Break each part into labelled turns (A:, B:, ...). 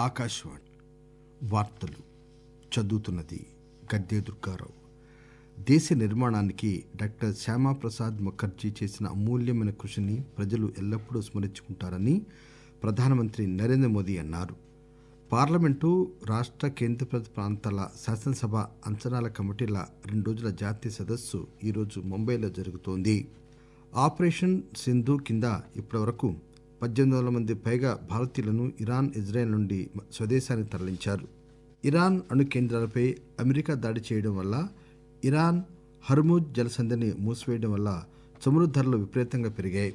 A: ఆకాశవాణి వార్తలు చదువుతున్నది గద్దె దుర్గారావు దేశ నిర్మాణానికి డాక్టర్ శ్యామాప్రసాద్ ముఖర్జీ చేసిన అమూల్యమైన కృషిని ప్రజలు ఎల్లప్పుడూ స్మరించుకుంటారని ప్రధానమంత్రి నరేంద్ర మోదీ అన్నారు పార్లమెంటు రాష్ట కేంద్రపాలిత ప్రాంతాల శాసనసభ అంచనాల కమిటీల రెండు రోజుల జాతీయ సదస్సు ఈరోజు ముంబైలో జరుగుతోంది ఆపరేషన్ సింధు కింద ఇప్పటివరకు పద్దెనిమిది వందల మంది పైగా భారతీయులను ఇరాన్ ఇజ్రాయెల్ నుండి స్వదేశానికి తరలించారు ఇరాన్ అణు కేంద్రాలపై అమెరికా దాడి చేయడం వల్ల ఇరాన్ హర్ముజ్ జలసంధిని మూసివేయడం వల్ల చమురు ధరలు విపరీతంగా పెరిగాయి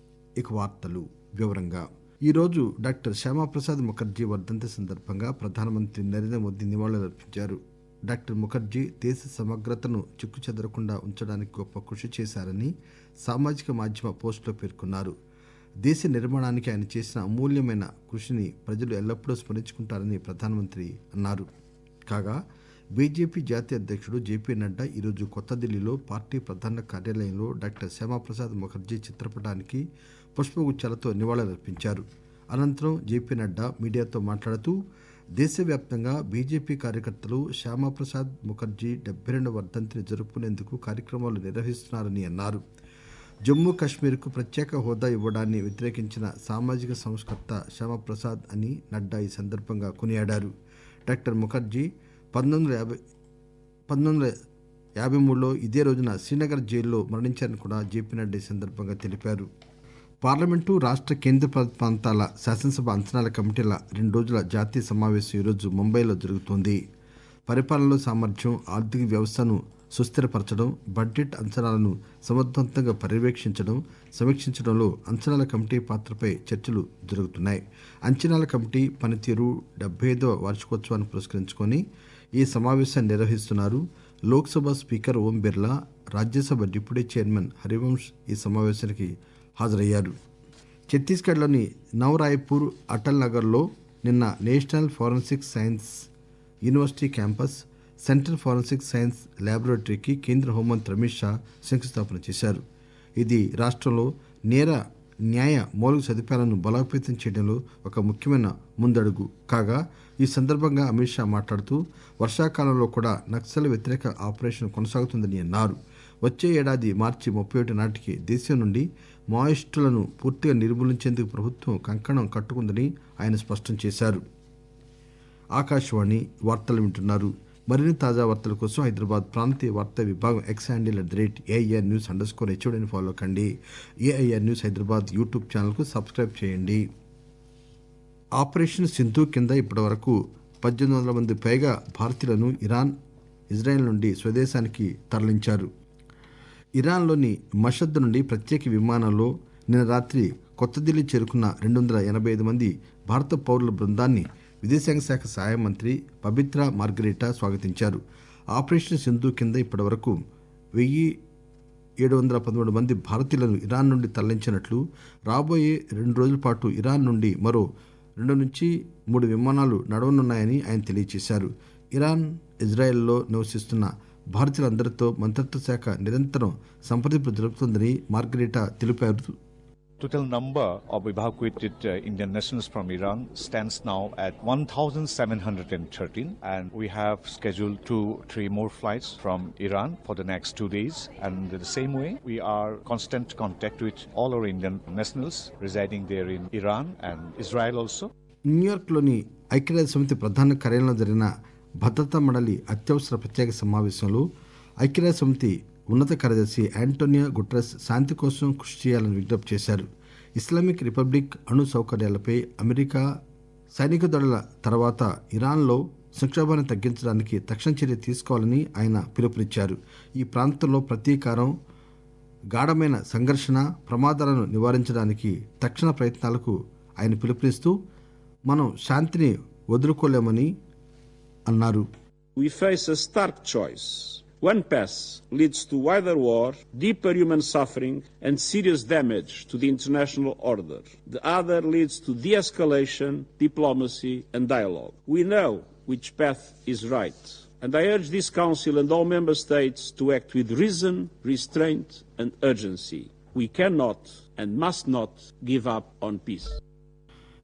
A: ఇక వార్తలు వివరంగా ఈరోజు డాక్టర్ శ్యామాప్రసాద్ ముఖర్జీ వర్ధంతి సందర్భంగా ప్రధానమంత్రి నరేంద్ర మోదీ నివాళులర్పించారు డాక్టర్ ముఖర్జీ దేశ సమగ్రతను చిక్కుచెదరకుండా ఉంచడానికి గొప్ప కృషి చేశారని సామాజిక మాధ్యమ పోస్టులో పేర్కొన్నారు దేశ నిర్మాణానికి ఆయన చేసిన అమూల్యమైన కృషిని ప్రజలు ఎల్లప్పుడూ స్మరించుకుంటారని ప్రధానమంత్రి అన్నారు కాగా బీజేపీ జాతీయ అధ్యక్షుడు జేపీ నడ్డా ఈరోజు కొత్త ఢిల్లీలో పార్టీ ప్రధాన కార్యాలయంలో డాక్టర్ శ్యామాప్రసాద్ ముఖర్జీ చిత్రపటానికి పుష్పగుచ్చాలతో నివాళులర్పించారు అనంతరం జేపీ నడ్డా మీడియాతో మాట్లాడుతూ దేశవ్యాప్తంగా బీజేపీ కార్యకర్తలు శ్యామాప్రసాద్ ముఖర్జీ డెబ్బై రెండవ వర్ధంతిని జరుపుకునేందుకు కార్యక్రమాలు నిర్వహిస్తున్నారని అన్నారు జమ్మూ కశ్మీర్కు ప్రత్యేక హోదా ఇవ్వడాన్ని వ్యతిరేకించిన సామాజిక సంస్కర్త శ్యామప్రసాద్ అని నడ్డా ఈ సందర్భంగా కొనియాడారు డాక్టర్ ముఖర్జీ పంతొమ్మిది వందల యాభై పంతొమ్మిది వందల యాభై మూడులో ఇదే రోజున శ్రీనగర్ జైల్లో మరణించారని కూడా జేపీ నడ్డా ఈ సందర్భంగా తెలిపారు పార్లమెంటు రాష్ట కేంద్రపాలిత ప్రాంతాల శాసనసభ అంచనాల కమిటీల రెండు రోజుల జాతీయ సమావేశం ఈరోజు ముంబైలో జరుగుతోంది పరిపాలనలో సామర్థ్యం ఆర్థిక వ్యవస్థను సుస్థిరపరచడం బడ్జెట్ అంచనాలను సమర్థవంతంగా పర్యవేక్షించడం సమీక్షించడంలో అంచనాల కమిటీ పాత్రపై చర్చలు జరుగుతున్నాయి అంచనాల కమిటీ పనితీరు డెబ్బై ఐదవ వార్షికోత్సవాన్ని పురస్కరించుకొని ఈ సమావేశాన్ని నిర్వహిస్తున్నారు Lok Sabha speaker Om Birla Rajya Sabha deputy chairman Harivansh ఈ సమావేశానికి హాజరయ్యారు ఛత్తీస్గఢ్లోని నవరాయ్పూర్ అటల్ నగర్లో నిన్న national forensic science university campus central forensic science ల్యాబొరేటరీకి కేంద్ర హోంమంత్రి అమిత్ షా శంకుస్థాపన చేశారు ఇది రాష్ట్రంలో నేర న్యాయ మౌలిక సదుపాయాలను బలోపేతం చేయడంలో ఒక ముఖ్యమైన ముందడుగు కాగా ఈ సందర్భంగా అమిత్ షా మాట్లాడుతూ వర్షాకాలంలో కూడా నక్సల్ వ్యతిరేక ఆపరేషన్ కొనసాగుతుందని అన్నారు వచ్చే ఏడాది మార్చి ముప్పై ఒకటి నాటికి దేశం నుండి మావోయిస్టులను పూర్తిగా నిర్మూలించేందుకు ప్రభుత్వం కంకణం కట్టుకుందని ఆయన స్పష్టం చేశారు ఆకాశవాణి వార్తలు వింటున్నారు మరిన్ని తాజా వార్తల కోసం హైదరాబాద్ ప్రాంతీయ వార్తా విభాగం X handle at the rate AIR news underscore స్కోర్ హెచ్ఓడిని ఫాలో కండి ఏఐఆర్ న్యూస్ హైదరాబాద్ యూట్యూబ్ ఛానల్కు సబ్స్క్రైబ్ చేయండి ఆపరేషన్ సింధు కింద ఇప్పటివరకు పద్దెనిమిది వందల మంది పైగా భారతీయులను ఇరాన్ ఇజ్రాయెల్ నుండి స్వదేశానికి తరలించారు ఇరాన్లోని మషద్ నుండి ప్రత్యేక విమానంలో నిన్న రాత్రి కొత్త ఢిల్లీ చేరుకున్న రెండు వందల ఎనభై ఐదు మంది భారత పౌరుల బృందాన్ని విదేశాంగ శాఖ సహాయ మంత్రి పబిత్రా మార్గరీటా స్వాగతించారు ఆపరేషన్ సింధు కింద ఇప్పటివరకు వెయ్యి ఏడు వందల పదమూడు మంది భారతీయులను ఇరాన్ నుండి తరలించినట్లు రాబోయే రెండు రోజుల పాటు ఇరాన్ నుండి మరో రెండు నుంచి మూడు విమానాలు నడవనున్నాయని ఆయన తెలియజేశారు ఇరాన్ ఇజ్రాయెల్లో నివసిస్తున్న భారతీయులందరితో మంత్రిత్వ శాఖ నిరంతరం సంప్రదింపులు జరుపుతుందని మార్గరీటా తెలిపారు
B: Total number of evacuated uh, Indian nationals from Iran stands now at 1,713, and we have scheduled two, three more flights from Iran for the next two days. And the same way, we are constant contact with all our Indian nationals residing there in Iran and Israel also.
A: న్యూయార్క్లోని ఐక్యరాజ్య సమితి ప్రధాన కార్యాలయంలో జరిగిన భద్రతా మండలి అత్యవసర ప్రత్యేక సమావేశంలో ఐక్యరాజ్య సమితి ఉన్నత కార్యదర్శి యాంటోనియో గుట్రస్ శాంతి కోసం కృషి చేయాలని విజ్ఞప్తి చేశారు ఇస్లామిక్ రిపబ్లిక్ అణు సౌకర్యాలపై అమెరికా సైనిక దళాల తర్వాత ఇరాన్లో సంక్షోభాన్ని తగ్గించడానికి తక్షణ చర్య తీసుకోవాలని ఆయన పిలుపునిచ్చారు ఈ ప్రాంతంలో ప్రతీకారం గాఢమైన సంఘర్షణ ప్రమాదాలను నివారించడానికి తక్షణ ప్రయత్నాలకు ఆయన పిలుపునిస్తూ మనం శాంతిని వదులుకోలేమని అన్నారు
C: We face a stark choice. One path leads to wider war, deeper human suffering, and serious damage to the international order. The other leads to de escalation, diplomacy, and dialogue. We know which path is right. And I urge this Council and all Member States to act with reason, restraint, and urgency. We cannot and must not give up on peace.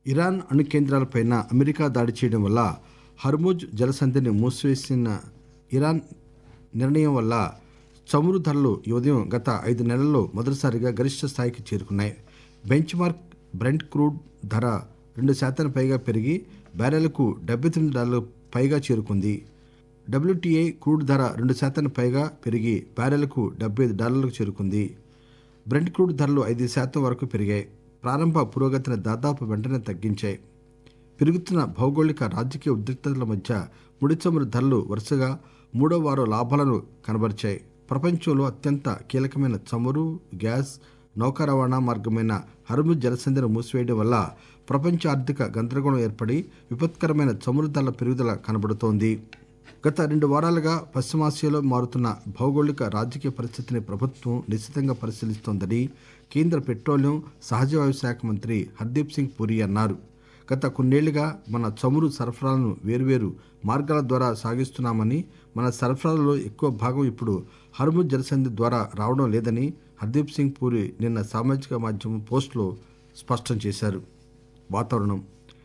A: Iran అణు కేంద్రాలపైన America దాడి చేయడం వల్ల Hormuz జలసంధిని మూసివేసిన Iran నిర్ణయం వల్ల చమురు ధరలు ఈ ఉదయం గత ఐదు నెలల్లో మొదటిసారిగా గరిష్ట స్థాయికి చేరుకున్నాయి బెంచ్ మార్క్ బ్రెంట్ క్రూడ్ ధర రెండు శాతం పైగా పెరిగి బ్యారెల్కు డెబ్బై తొమ్మిది డాలర్లు పైగా చేరుకుంది డబ్ల్యూటీఐ క్రూడ్ ధర రెండు శాతం పైగా పెరిగి బ్యారెల్కు డెబ్బై ఐదు డాలర్లకు చేరుకుంది బ్రెంట్ క్రూడ్ ధరలు ఐదు శాతం వరకు పెరిగాయి ప్రారంభ పురోగతిని దాదాపు వెంటనే తగ్గించాయి పెరుగుతున్న భౌగోళిక రాజకీయ ఉద్రిక్తతల మధ్య ముడి చమురు ధరలు వరుసగా మూడో వారం లాభాలను కనబరిచాయి ప్రపంచంలో అత్యంత కీలకమైన చమురు గ్యాస్ నౌకా రవాణా మార్గమైన హర్ముజ్ జలసంధిని మూసివేయడం వల్ల ప్రపంచ ఆర్థిక గందరగోళం ఏర్పడి విపత్కరమైన చమురు ధరల పెరుగుదల కనబడుతోంది గత రెండు వారాలుగా పశ్చిమాసియాలో మారుతున్న భౌగోళిక రాజకీయ పరిస్థితిని ప్రభుత్వం నిశ్చితంగా పరిశీలిస్తోందని కేంద్ర పెట్రోలియం సహజ వాయు శాఖ మంత్రి హర్దీప్ సింగ్ పురి అన్నారు గత కొన్నేళ్లుగా మన చమురు సరఫరాలను వేర్వేరు మార్గాల ద్వారా సాగిస్తున్నామని మన సరఫరాలలో ఎక్కువ భాగం ఇప్పుడు హర్ముజ్ జలసంధి ద్వారా రావడం లేదని హర్దీప్ సింగ్ పూరి నిన్న సామాజిక మాధ్యమం పోస్టులో స్పష్టం చేశారు వాతావరణం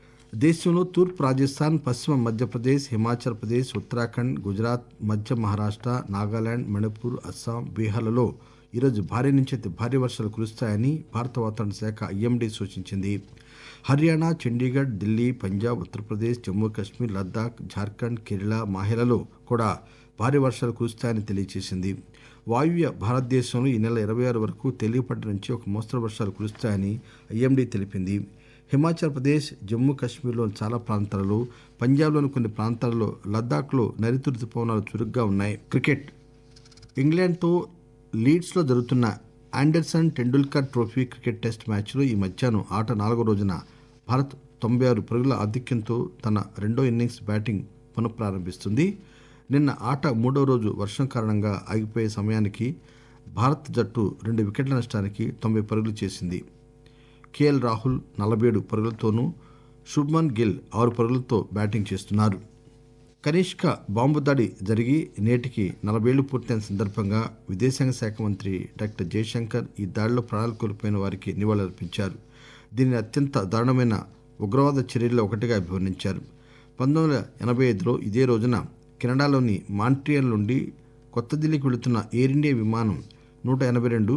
A: దేశంలో తూర్పు రాజస్థాన్ పశ్చిమ మధ్యప్రదేశ్ హిమాచల్ ప్రదేశ్ ఉత్తరాఖండ్ గుజరాత్ మధ్య మహారాష్ట్ర నాగాలాండ్ మణిపూర్ అస్సాం బీహార్లలో ఈరోజు భారీ నుంచి అతి భారీ వర్షాలు కురుస్తాయని భారత వాతావరణ శాఖ ఐఎండీ సూచించింది హర్యానా చండీగఢ్ ఢిల్లీ పంజాబ్ ఉత్తరప్రదేశ్ జమ్మూ కాశ్మీర్ లద్దాఖ్ జార్ఖండ్ కేరళ మాహేలలో కూడా భారీ వర్షాలు కురుస్తాయని తెలియజేసింది వాయువ్య భారతదేశంలో ఈ నెల ఇరవై ఆరు వరకు తేలికపాటి నుంచి ఒక మోస్తరు వర్షాలు కురుస్తాయని ఐఎండీ తెలిపింది హిమాచల్ ప్రదేశ్ జమ్మూ కాశ్మీర్లోని చాలా ప్రాంతాలలో పంజాబ్లోని కొన్ని ప్రాంతాలలో లద్దాఖ్లో నైరుతి రుతుపవనాలు చురుగ్గా ఉన్నాయి క్రికెట్ ఇంగ్లాండ్తో లీడ్స్లో జరుగుతున్న Anderson Tendulkar trophy cricket test మ్యాచ్లో ఈ మధ్యాహ్నం ఆట నాలుగో రోజున భారత్ తొంభై ఆరు పరుగుల ఆధిక్యంతో తన రెండో ఇన్నింగ్స్ బ్యాటింగ్ పునఃప్రారంభిస్తుంది నిన్న ఆట మూడో రోజు వర్షం కారణంగా ఆగిపోయే సమయానికి భారత్ జట్టు రెండు వికెట్ల నష్టానికి తొంభై పరుగులు చేసింది కేఎల్ రాహుల్ నలభై ఏడు పరుగులతోనూ శుభ్మన్ గిల్ ఆరు పరుగులతో బ్యాటింగ్ చేస్తున్నారు కనిష్క బాంబు దాడి జరిగి నేటికి నలభేళ్లు పూర్తయిన సందర్భంగా విదేశాంగ శాఖ మంత్రి డాక్టర్ జయశంకర్ ఈ దాడిలో ప్రాణాలు కోల్పోయిన వారికి నివాళులర్పించారు దీనిని అత్యంత దారుణమైన ఉగ్రవాద చర్యల్లో ఒకటిగా అభివర్ణించారు పంతొమ్మిది వందల ఎనభై ఐదులో ఇదే రోజున కెనడాలోని మాంట్రియల్ నుండి కొత్త ఢిల్లీకి వెళుతున్న ఎయిర్ ఇండియా విమానం నూట ఎనభై రెండు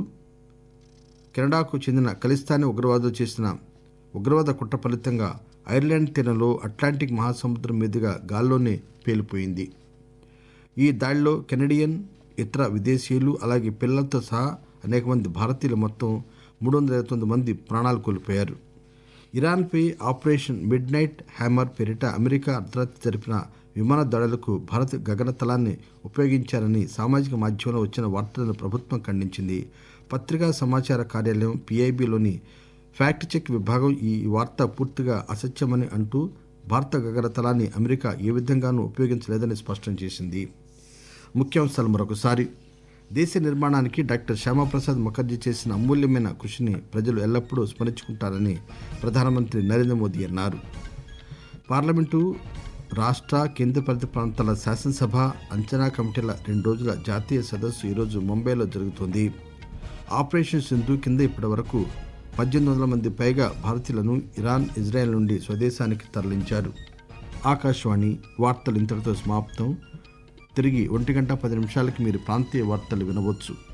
A: కెనడాకు చెందిన ఖలిస్తానీ ఉగ్రవాదులు చేసిన ఉగ్రవాద కుట్ర ఫలితంగా ఐర్లాండ్ తీరంలో అట్లాంటిక్ మహాసముద్రం మీదుగా గాల్లోనే పేలిపోయింది ఈ దాడిలో కెనడియన్ ఇతర విదేశీయులు అలాగే పిల్లలతో సహా అనేక మంది భారతీయులు మొత్తం మూడు వందల ఇరవై తొమ్మిది మంది ప్రాణాలు కోల్పోయారు ఇరాన్పై ఆపరేషన్ మిడ్ నైట్ హ్యామర్ పేరిట అమెరికా అర్ధరాత్రి జరిపిన విమాన దాడులకు భారత్ గగనతలాన్ని ఉపయోగించారని సామాజిక మాధ్యమంలో వచ్చిన వార్తలను ప్రభుత్వం ఖండించింది పత్రికా సమాచార కార్యాలయం పిఐబిలోని ఫ్యాక్ట్ చెక్ విభాగం ఈ వార్త పూర్తిగా అసత్యమని అంటూ భారత గగనతలాన్ని అమెరికా ఏ విధంగానూ ఉపయోగించలేదని స్పష్టం చేసింది ముఖ్యాంశాలు మరొకసారి దేశ నిర్మాణానికి డాక్టర్ శ్యామాప్రసాద్ ముఖర్జీ చేసిన అమూల్యమైన కృషిని ప్రజలు ఎల్లప్పుడూ స్మరించుకుంటారని ప్రధానమంత్రి నరేంద్ర మోదీ అన్నారు పార్లమెంటు రాష్ట్ర కేంద్రపాలిత ప్రాంతాల శాసనసభ అంచనా కమిటీల రెండు రోజుల జాతీయ సదస్సు ఈరోజు ముంబైలో జరుగుతోంది ఆపరేషన్ సింధు కింద ఇప్పటి వరకు పద్దెనిమిది వందల మంది పైగా భారతీయులను ఇరాన్ ఇజ్రాయెల్ నుండి స్వదేశానికి తరలించారు ఆకాశవాణి వార్తలు ఇంతటితో సమాప్తం తిరిగి ఒంటి గంట పది నిమిషాలకి మీరు ప్రాంతీయ వార్తలు వినవచ్చు